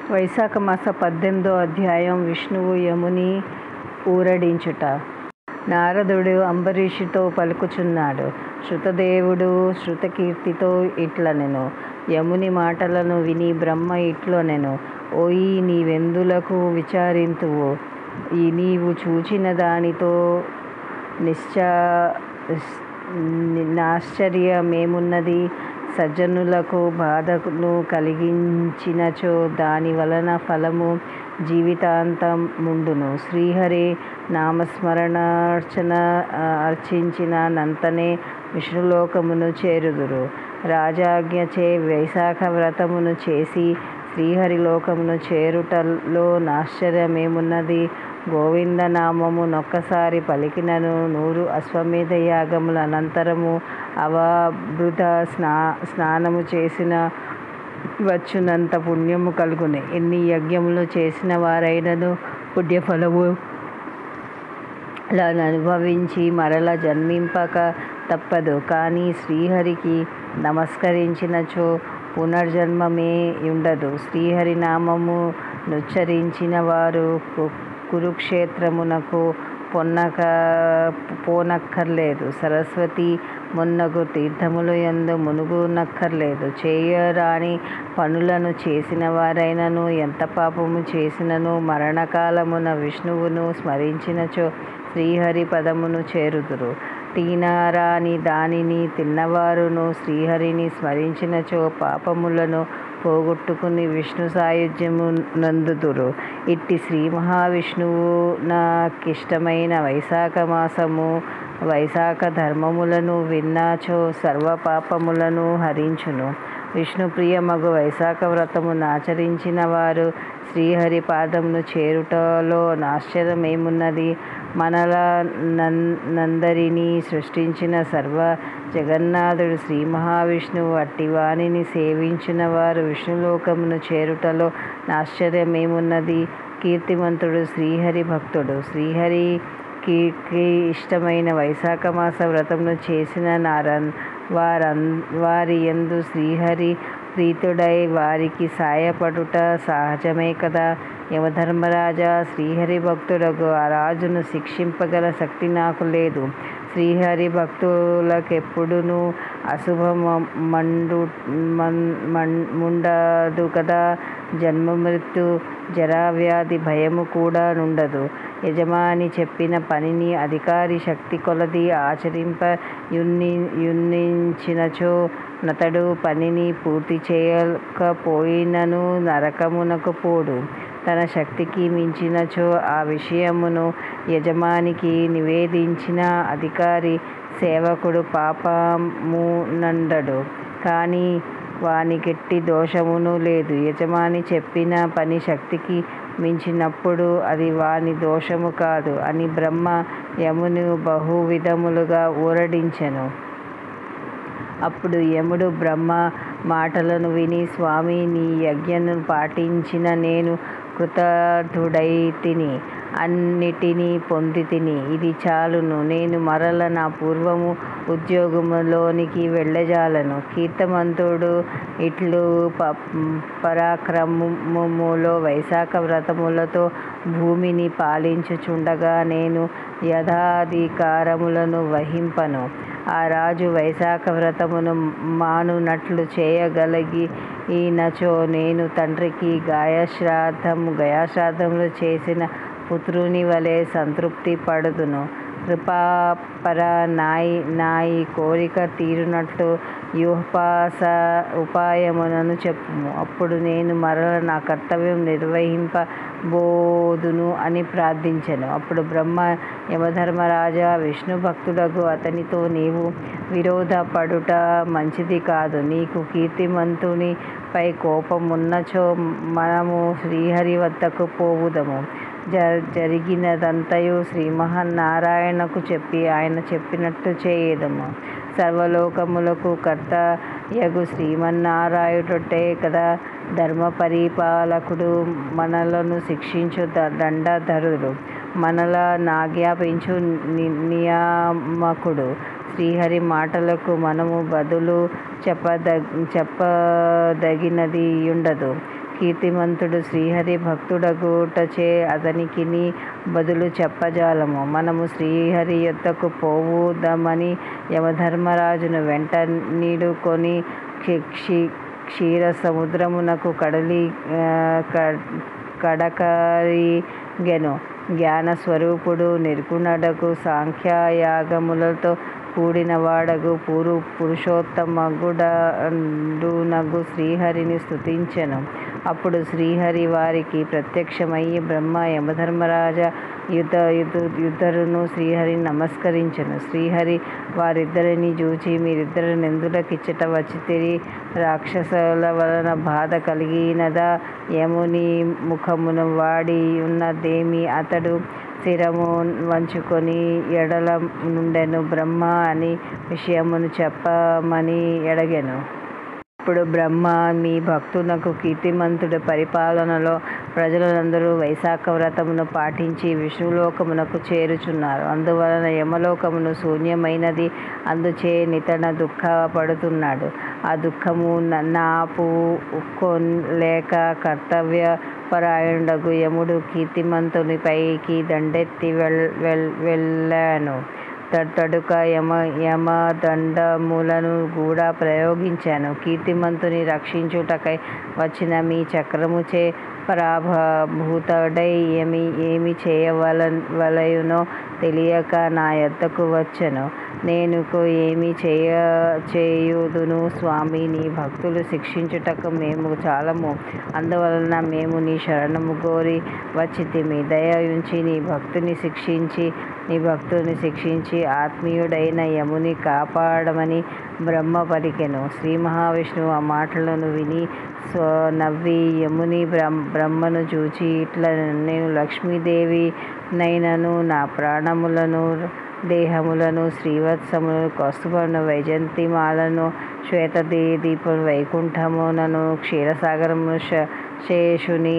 వైశాఖ మాస పద్దెనిమిదో అధ్యాయం విష్ణువు యముని ఊరడించుట నారదుడు అంబరీషుతో పలుకుచున్నాడు శృతదేవుడు శృతకీర్తితో ఇట్లనెను యముని మాటలను విని బ్రహ్మ ఇట్లనెను ఓయి నీవెందులకు విచారింతువు ఈ నీవు చూచిన దానితో నిశ్చ నాశ్చర్యమేమున్నది సజ్జనులకు బాధను కలిగించినచో దాని వలన ఫలము జీవితాంతముండును శ్రీహరి నామస్మరణార్చన అర్చించిన నంతనే విష్ణులోకమును చేరుదురు రాజాజ్ఞచే వైశాఖ వ్రతమును చేసి శ్రీహరిలోకమును చేరుటలో నాశ్చర్యమేమున్నది గోవిందనామము నొక్కసారి పలికినను నూరు అశ్వమేధ యాగముల అనంతరము అవభృత స్నా స్నానము చేసిన వచ్చునంత పుణ్యము కలుగును ఎన్ని యజ్ఞములు చేసిన వారైనను పుణ్యఫలము లను అనుభవించి మరల జన్మింపక తప్పదు కానీ శ్రీహరికి నమస్కరించినచో పునర్జన్మమే ఉండదు శ్రీహరి నామము నుచ్చరించిన వారు కురుక్షేత్రమునకు పొన్నక పోనక్కర్లేదు సరస్వతి మున్నగు తీర్థములు యందు మునుగునక్కర్లేదు చేయరాని పనులను చేసిన వారైనను ఎంత పాపము చేసినను మరణకాలమున విష్ణువును స్మరించినచో శ్రీహరి పదమును చేరుదురు తినరాని దానిని తిన్నవారును శ్రీహరిని స్మరించినచో పాపములను పోగొట్టుకుని విష్ణు సాయుధ్యము నందుదురు ఇట్టి శ్రీ మహావిష్ణువు నాకిష్టమైన వైశాఖ మాసము వైశాఖ ధర్మములను విన్నాచో సర్వ పాపములను హరించును విష్ణుప్రియమగు వైశాఖ వ్రతమును ఆచరించిన వారు శ్రీహరి పాదమును చేరుటలో ఆశ్చర్యమేమున్నది మనల నందరినీ సృష్టించిన సర్వ జగన్నాథుడు శ్రీ మహావిష్ణువు అట్టి వాణిని సేవించిన వారు విష్ణులోకమును చేరుటలో ఆశ్చర్యమేమున్నది కీర్తిమంతుడు శ్రీహరి భక్తుడు శ్రీహరికి ఇష్టమైన వైశాఖ మాస వ్రతమును చేసిన నారన్ వారన్ వారి యందు శ్రీహరి ప్రీతుడై వారికి సాయపడుట సహజమే కదా యమధర్మరాజా శ్రీహరి భక్తులకు ఆ రాజును శిక్షింపగల శక్తి నాకు లేదు శ్రీహరి భక్తులకెప్పుడును అశుభమండు ముండదు కదా జన్మ మృత్యు జరావ్యాధి భయము కూడా నుండదు యజమాని చెప్పిన పనిని అధికారి శక్తి కొలది ఆచరింప యున్ని యున్నించినచో నతడు పనిని పూర్తి చేయకపోయినను నరకమునకు పోడు తన శక్తికి మించినచో ఆ విషయమును యజమానికి నివేదించిన అధికారి సేవకుడు పాపమునండడు కానీ వానికెట్టి దోషమును లేదు యజమాని చెప్పిన పని శక్తికి మించినప్పుడు అది వాని దోషము కాదు అని బ్రహ్మ యమును బహువిధములుగా ఊరడించెను అప్పుడు యముడు బ్రహ్మ మాటలను విని స్వామి నీ యజ్ఞను పాటించిన నేను కృతార్థుడైతిని అన్నిటినీ పొంది తిని ఇది చాలును నేను మరల నా పూర్వము ఉద్యోగములోనికి వెళ్ళజాలను కీర్తమంతుడు ఇట్లు ప పరాక్రమములో వైశాఖ వ్రతములతో భూమిని పాలించుచుండగా నేను యథాధికారములను వహింపను ఆ రాజు వైశాఖ వ్రతమును మానునట్లు చేయగలిగి ఈనచో నేను తండ్రికి గాయశ్రాద్ధము గయాశ్రాద్ధములు చేసిన పుత్రుని వలె సంతృప్తి పడుదును కృపాపర నాయి నాయి కోరిక తీరునట్లు యూహోపాస ఉపాయములను చెప్పుము అప్పుడు నేను మరల నా కర్తవ్యం నిర్వహింపబోదును అని ప్రార్థించెను అప్పుడు బ్రహ్మ యమధర్మరాజా విష్ణు భక్తులకు అతనితో నీవు విరోధపడుట మంచిది కాదు నీకు కీర్తిమంతుని పై కోపమున్నచో మనము శ్రీహరి వద్దకు పోవుదము జ జరిగినదంతయు శ్రీమన్నారాయణకు చెప్పి ఆయన చెప్పినట్టు చేయుదము సర్వలోకములకు కర్త యగు శ్రీమన్నారాయణుడే కదా ధర్మ పరిపాలకుడు మనలను శిక్షించు దండధరుడు మనల నాజ్ఞాపించు నియామకుడు శ్రీహరి మాటలకు మనము బదులు చెప్పద చెప్పదగినది ఉండదు కీర్తిమంతుడు శ్రీహరి భక్తుడగుటచే అతనికిని బదులు చెప్పజాలము మనము శ్రీహరి యొద్దకు పోవుదామని యమధర్మరాజును వెంట నీడుకొని క్షి- క్షి- క్షీర సముద్రమునకు కడలి ఆ, క- కడకరిగెను జ్ఞాన స్వరూపుడు నిర్గుణుడకు సాంఖ్యయాగములతో కూడిన వాడగు పురు పురుషోత్తమగుడనగు శ్రీహరిని స్తుతించెను అప్పుడు శ్రీహరి వారికి ప్రత్యక్షమయ్యి బ్రహ్మ యమధర్మరాజ యుద్ధ యుద్ధ యుద్ధరును శ్రీహరిని నమస్కరించెను శ్రీహరి వారిద్దరిని చూచి మీరిద్దరు నెందులకిచ్చట వచ్చితిరి రాక్షసుల వలన బాధ కలిగినదా యముని ముఖమును వాడి ఉన్నదేమి అతడు శిరము వంచుకొని ఎడల నుండెను బ్రహ్మ అని విషయమును చెప్పమని ఎడగెను అప్పుడు బ్రహ్మ మీ భక్తునకు కీర్తిమంతుడు పరిపాలనలో ప్రజలందరూ వైశాఖ వ్రతమును పాటించి విష్ణులోకమునకు చేరుచున్నారు అందువలన యమలోకమును శూన్యమైనది అందుచే నితన దుఃఖపడుతున్నాడు ఆ దుఃఖము న- నాపు లేక కర్తవ్య పరాయణుడగు యముడు కీర్తిమంతుని పైకి దండెత్తి వెల్ వెల్ వెళ్ళాను త- తడుక యమ యమ దండములను కూడా ప్రయోగించాను కీర్తిమంతుని రక్షించుటకై వచ్చిన మీ చక్రముచే పరాభూతుడై ఏమి ఏమి చేయవల వలయునో తెలియక నా యొద్దకు వచ్చెను నేనుకు ఏమి చేయ చేయుదును స్వామి నీ భక్తులు శిక్షించుటకు మేము చాలము అందువలన మేము నీ శరణము కోరి వచ్చితిమి దయ ఉంచి నీ భక్తుని శిక్షించి నీ భక్తుని శిక్షించి ఆత్మీయుడైన యముని కాపాడమని బ్రహ్మ పలికెను శ్రీ మహావిష్ణువు ఆ మాటలను విని స్వ నవ్వి యముని బ్రహ్మ బ్రహ్మను చూచి ఇట్లా నేను లక్ష్మీదేవి నైనను నా ప్రాణములను దేహములను శ్రీవత్సములను కౌస్తుభను వైజంతిమాలను శ్వేతదీ దీపం వైకుంఠమునను క్షీరసాగరము శ శేషుని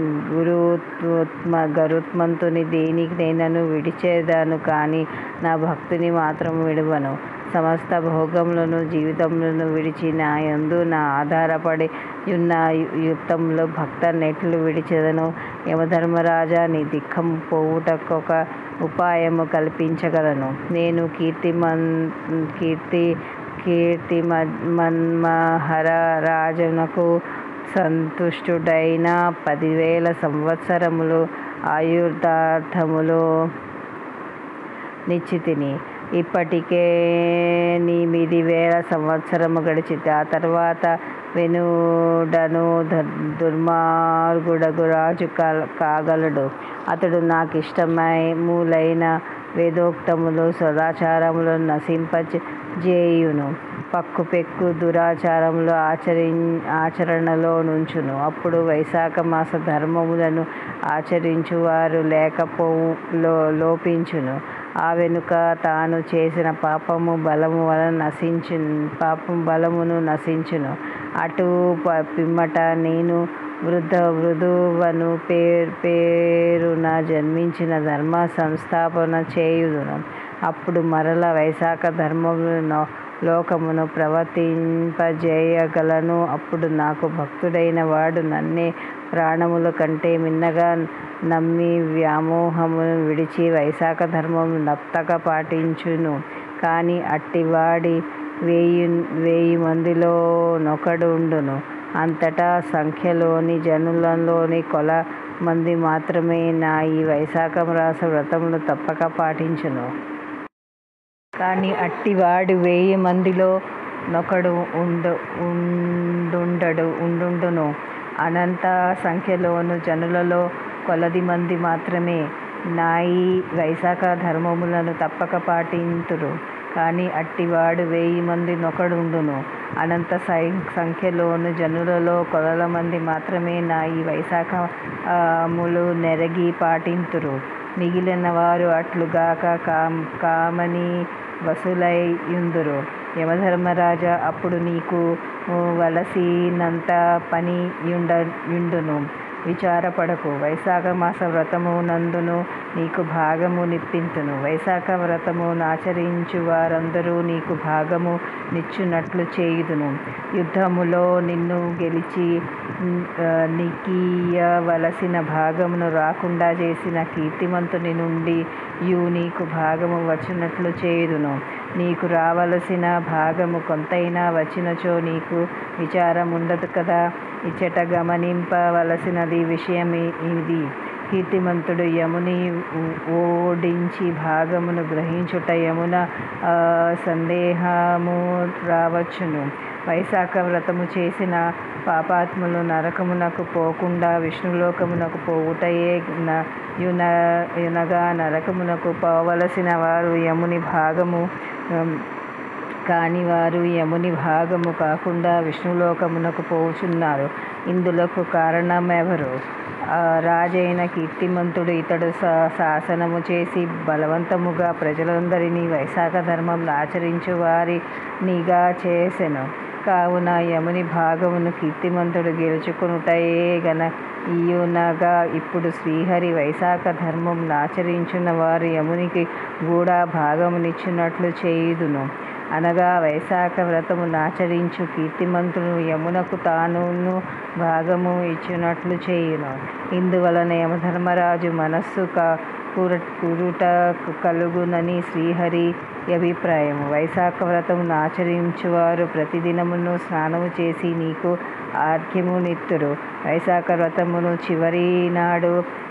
గురుత్మ గరుత్మంతుని దేనికి నేనను విడిచేదాను కానీ నా భక్తుని మాత్రం విడువను సమస్త భోగములను జీవితములను విడిచి నా యందు నా ఆధారపడి ఉన్న యుక్తంలో భక్త నెట్లు విడిచెదను యమధర్మరాజా నీ దిక్కం పోవుటకొక ఉపాయము కల్పించగలను నేను కీర్తిమన్ కీర్తి కీర్తి మన్మహర రాజునకు సంతుష్టుడైన పదివేల సంవత్సరములు ఆయుర్దార్థములు నిశ్చితిని ఇప్పటికే ఎనిమిది వేల సంవత్సరము గడిచితే ఆ తర్వాత వెనుడను దుర్- దుర్మార్గుడగు రాజు కా- కాగలడు అతడు నాకు ఇష్టమూలైన వేదోక్తములు సదాచారములను నశింపజేయును పక్కు పెక్కు దురాచారములు ఆచరి ఆచరణలో నుంచును అప్పుడు వైశాఖ మాస ధర్మములను ఆచరించువారు లేకపోవు లో లోపించును ఆ వెనుక తాను చేసిన పాపము బలము వలన నశించు పాపం బలమును నశించును అటు ప- పిమ్మట నేను వృద్ధ వృధువను పేరు పేరున జన్మించిన ధర్మ సంస్థాపన చేయుదును అప్పుడు మరల వైశాఖ ధర్మమును లోకమును ప్రవర్తింపజేయగలను అప్పుడు నాకు భక్తుడైన వాడు నన్నే ప్రాణముల కంటే మిన్నగా నమ్మి వ్యామోహమును విడిచి వైశాఖ ధర్మము నప్తక పాటించును కానీ అట్టివాడి వేయి వేయి మందిలో నొకడు ఉండును అంతటా సంఖ్యలోని జనులలోని కొల మంది మాత్రమే నా ఈ వైశాఖ రాస వ్రతమును తప్పక పాటించును కానీ అట్టివాడు వేయి మందిలో నొకడు ఉండు ఉండుండడు ఉండుండును అనంత సంఖ్యలోను జనులలో కొలది మంది మాత్రమే నా ఈ వైశాఖ ధర్మములను తప్పక పాటింతురు కానీ అట్టివాడు వేయి మంది నొకడుండును అనంత సై సంఖ్యలోను జనులలో కొలల మంది మాత్రమే నా ఈ వైశాఖ ఆ, ములు నెరగి పాటింతురు మిగిలిన వారు అట్లుగాక కామ్ కామని వసులై యుందురు యమధర్మరాజా అప్పుడు నీకు ఊ, వలసినంత పని యుండ యుండును విచారపడకు వైశాఖ మాస వ్రతము నందును నీకు భాగము నిప్పింతును వైశాఖ వ్రతము నాచరించు వారందరూ నీకు భాగము నిచ్చునట్లు చేయుదును యుద్ధములో నిన్ను గెలిచి ఆ, నీకీయవలసిన భాగమును రాకుండా చేసిన కీర్తిమంతుని నుండి యు నీకు భాగము వచ్చినట్లు చేయుదును నీకు రావలసిన భాగము కొంతైనా వచ్చినచో నీకు విచారం ఉండదు కదా ఇచ్చట గమనింపవలసినది విషయం ఇ- ఇది కీర్తిమంతుడు యముని ఓ- ఓడించి భాగమును గ్రహించుట యమున ఆ, సందేహము రావచ్చును వైశాఖ వ్రతము చేసిన పాపాత్ములు నరకమునకు పోకుండా విష్ణులోకమునకు పోవుటయే న- యున యునగా నరకమునకు పోవలసిన వారు యముని భాగము ఉమ్, కాని వారు యముని భాగము కాకుండా విష్ణులోకమునకు పోవుచున్నారు ఇందులకు కారణమెవరు ఆ రాజైన కీర్తిమంతుడు ఇతడు శా- శాసనము చేసి బలవంతముగా ప్రజలందరినీ వైశాఖ ధర్మం ఆచరించు వారినిగా చేసెను కావున యముని భాగమును కీర్తిమంతుడు గెలుచుకునుటయే గన ఈయునగా ఇప్పుడు శ్రీహరి వైశాఖ ధర్మం ఆచరించిన వారు యమునికి కూడా భాగమునిచ్చినట్లు చేయుదును అనగా వైశాఖ వ్రతము ఆచరించు కీర్తిమంతుడు యమునకు తానును భాగము ఇచ్చినట్లు చేయును ఇందువలన యమధర్మరాజు మనస్సు క కూర కూరుట కలుగునని శ్రీహరి అభిప్రాయము వైశాఖ వ్రతమును ఆచరించువారు ప్రతిదినమును స్నానము చేసి నీకు ఆర్ఘ్యమునిత్తురు వైశాఖ వ్రతమును చివరి నాడు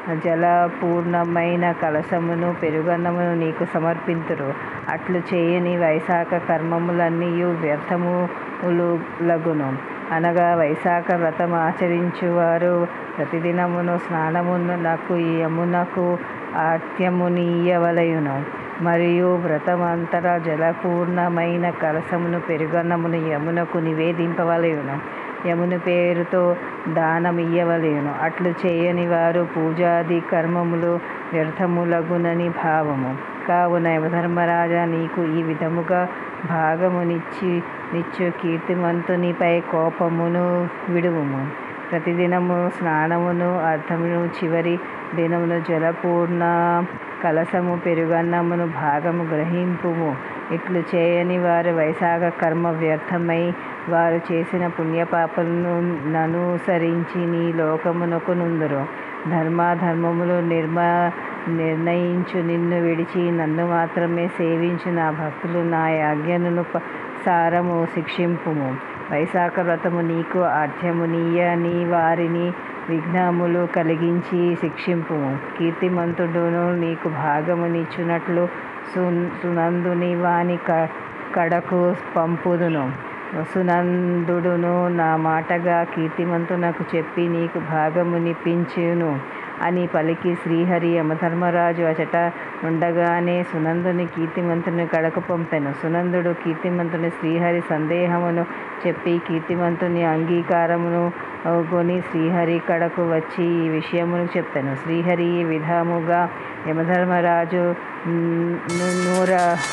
జలపూర్ణమైన కలశమును పెరుగన్నమును నీకు సమర్పింతురు అట్లు చేయని వైశాఖ కర్మములన్నీ వ్యర్థములు లగును అనగా వైశాఖ వ్రతం ఆచరించువారు ప్రతిదినమును స్నానమును నాకు యమునకు ఆత్యమునీయవలయును మరియు వ్రతమంతర జలపూర్ణమైన కలసమును పెరుగన్నమును యమునకు నివేదింపవలయును యముని పేరుతో దానమియ్యవలెను అట్లు చేయని వారు పూజాది కర్మములు వ్యర్థములగునని భావము కావున యమధర్మరాజా నీకు ఈ విధముగా భాగమునిచ్చి నిచ్చు కీర్తిమంతునిపై కోపమును విడువుము ప్రతిదినము స్నానమును అర్థమును చివరి దినమును జలపూర్ణ కలసము పెరుగన్నమును భాగము గ్రహింపుము ఇట్లు చేయని వారు వైశాఖ కర్మ వ్యర్థమై వారు చేసిన పుణ్యపాపలను ననుసరించి నీ లోకమునకు నుందురు ధర్మాధర్మములు నిర్మ నిర్ణయించు నిన్ను విడిచి నన్ను మాత్రమే సేవించు నా భక్తులు నా యాజ్ఞను ప- సారము శిక్షింపుము వైశాఖ వ్రతము నీకు ఆఢ్యమునీయ నీ వారిని విఘ్నములు కలిగించి శిక్షింపుము కీర్తిమంతుడును నీకు భాగమునిచ్చునట్లు సున్ సునందుని వాని క కడకు పంపుదును సునందుడును నా మాటగా కీర్తిమంతునకు చెప్పి నీకు భాగమునిపించును అని పలికి శ్రీహరి యమధర్మరాజు అచట ఉండగానే సునందుని కీర్తిమంతుని కడకు పంపెను సునందుడు కీర్తిమంతుని శ్రీహరి సందేహమును చెప్పి కీర్తిమంతుని అంగీకారమును కొని శ్రీహరి కడకు వచ్చి ఈ విషయమును చెప్పాను శ్రీహరి ఈ విధముగా యమధర్మరాజు ను- నూర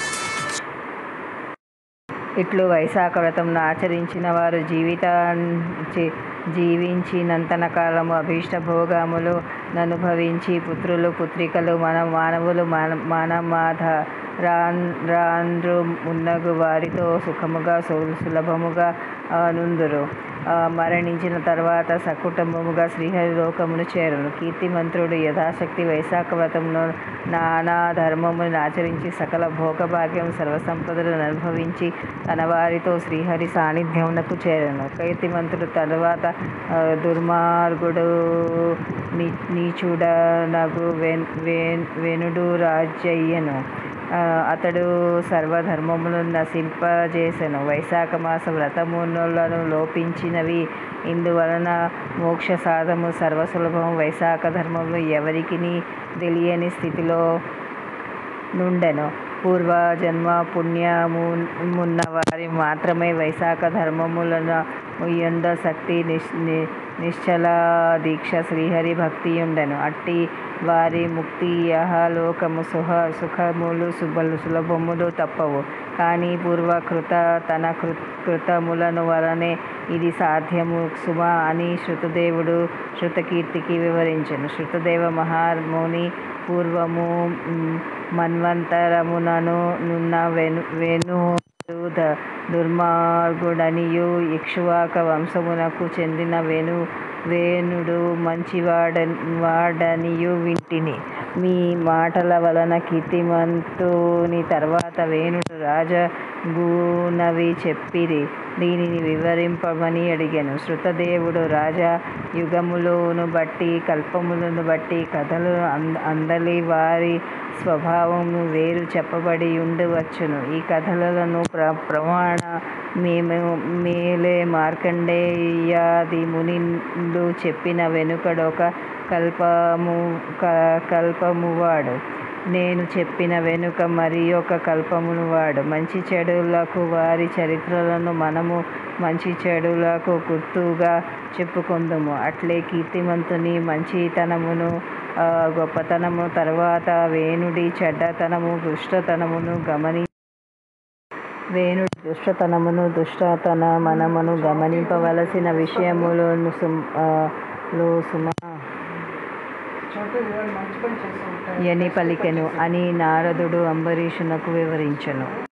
ఇట్లు వైశాఖ వ్రతంను ఆచరించిన వారు జీవితాంచి జీవించినంతన కాలము అభీష్ట భోగములు అనుభవించి పుత్రులు పుత్రికలు మన మానవులు మన మానమాధ రాన్ రాండ్రు మున్నగు వారితో సుఖముగా సు- సులభముగా ఆ, నుందురు ఆ, మరణించిన తర్వాత సకుటుంబముగా శ్రీహరి లోకమును చేరును కీర్తిమంత్రుడు యథాశక్తి వైశాఖ వ్రతమును నానా ధర్మములను ఆచరించి సకల భోగభాగ్యం సర్వసంపదలను అనుభవించి తన వారితో శ్రీహరి సాన్నిధ్యమునకు చేరను కీర్తిమంతుడు తరువాత ఆ, దుర్మార్గుడు నీ నీచుడనగు వెన్ వెన్ వెనుడు రాజ్యయ్యను ఆ, అతడు సర్వధర్మములను నశింపజేసెను వైశాఖ మాస వ్రతములను లోపించినవి ఇందువలన మోక్ష సాధము సర్వసులభం వైశాఖ ధర్మము ఎవరికి తెలియని స్థితిలో నుండెను పూర్వ జన్మ పుణ్యమున్న వారి మాత్రమే వైశాఖ ధర్మములను ఎంద శక్తి నిశ్ ని- నిశ్చల దీక్ష శ్రీహరి భక్తి ఉండెను అట్టి వారి ముక్తి యహలోకము సుఖ సుఖములు సుబలు సులభములు తప్పవు కానీ పూర్వకృత తన కృ కృతములను వలనే ఇది సాధ్యము సుమ అని శృతదేవుడు శృతకీర్తికి వివరించెను శృతదేవ మహాముని పూర్వము మ్, మన్వంతరమునను నున్న వెను వేణు ద దుర్మార్గుడనియు ఇక్ష్వాక వంశమునకు చెందిన వేణు వేణుడు మంచివాడ వాడనియు వింటిని మీ మాటల వలన కీర్తిమంతుని తర్వాత వేణుడు రాజగునవి చెప్పిరి దీనిని వివరింపమని అడిగాను శృతదేవుడు రాజా యుగములను బట్టి కల్పములను బట్టి కథలు అంద అందలి వారి స్వభావము వేరు చెప్పబడి ఉండవచ్చును ఈ కథలను ప్ర ప్రమాణ మేము మేలే మార్కండేయాది మునిలు చెప్పిన వెనుకడొక కల్పము క- కల్పమువాడు నేను చెప్పిన వెనుక మరి ఒక కల్పమును వాడు మంచి చెడులకు వారి చరిత్రలను మనము మంచి చెడులకు గుర్తుగా చెప్పుకుందుము అట్లే కీర్తిమంతుని మంచితనమును ఆ, గొప్పతనము తర్వాత వేణుడి చెడ్డతనము దుష్టతనమును గమని వేణుడి దుష్టతనమును దుష్టతన మనమును గమనింపవలసిన విషయములను సుమ్ ఆ, లో సుమా చోటు ఇవాళ మంచి పని చేస్తూ ఉంటాయి అని పలికెను అని నారదుడు అంబరీషునకు వివరించెను